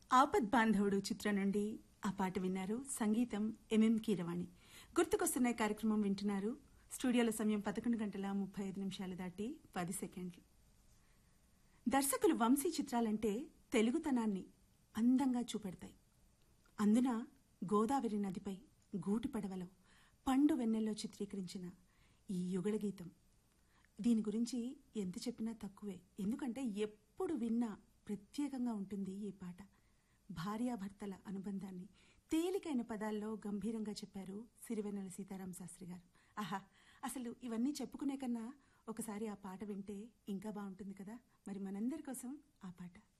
ఆపద్ బాంధవుడు చిత్రం నుండి ఆ పాట విన్నారు సంగీతం ఎంఎం కీరవాణి గుర్తుకొస్తున్న ఈ కార్యక్రమం వింటున్నారు స్టూడియోలో సమయం పదకొండు గంటల ముప్పై ఐదు నిమిషాలు దాటి పది సెకండ్లు దర్శకులు వంశీ చిత్రాలంటే తెలుగుతనాన్ని అందంగా చూపెడతాయి అందున గోదావరి నదిపై గూటి పడవలో పండు వెన్నెల్లో చిత్రీకరించిన ఈ యుగళ గీతం దీని గురించి ఎంత చెప్పినా తక్కువే ఎందుకంటే ఎప్పుడు విన్నా ప్రత్యేకంగా ఉంటుంది ఈ పాట భార్యాభర్తల అనుబంధాన్ని తేలికైన పదాల్లో గంభీరంగా చెప్పారు సిరివెన్నెల సీతారాం శాస్త్రి గారు ఆహా అసలు ఇవన్నీ చెప్పుకునే కన్నా ఒకసారి ఆ పాట వింటే ఇంకా బాగుంటుంది కదా మరి మనందరి కోసం ఆ పాట